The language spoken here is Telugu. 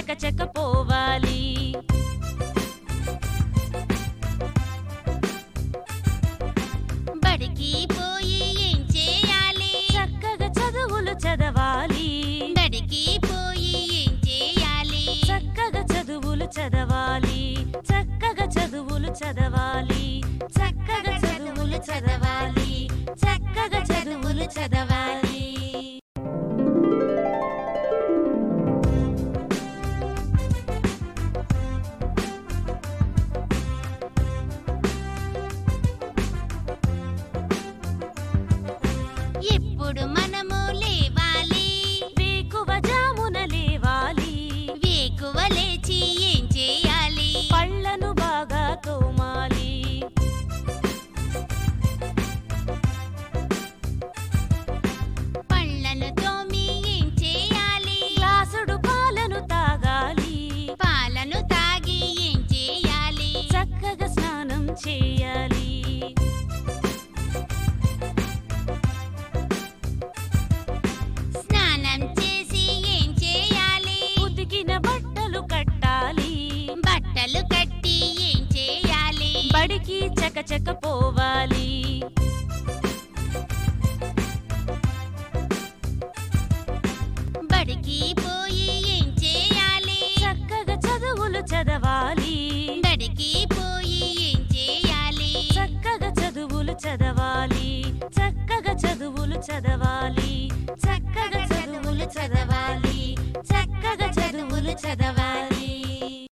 చక పోవాలి బడికి పోయి ఏం చేయాలి చక్కగా చదువులు చదవాలి బడికి పోయి ఏం చేయాలి చక్కగా చదువులు చదవాలి చక్కగా చదువులు చదవాలి చక్కగా చదువులు చదవాలి చక్కగా చదువులు చదవాలి ఇప్పుడు మనము లేవాలి వేకువ జామున లేవాలి వేకువ లేచి ఏం చేయాలి పళ్ళను బాగా తోమాలి పళ్ళను తోమి ఏం చేయాలి గ్లాసుడు పాలను తాగాలి పాలను తాగి ఏం చేయాలి చక్కగా స్నానం చేయాలి స్నానం చేసి ఏం చేయాలి ఉతికిన బట్టలు కట్టాలి బట్టలు కట్టి ఏం చేయాలి బడికి చకచక పోవాలి బడికి పోయి ఏం చేయాలి చక్కగా చదువులు చదవాలి బడికి పోయి ఏం చేయాలి చక్కగా చదువులు చదవాలి చక్కగా చదువులు చదవాలి చక్కగా చదువులు చదవాలి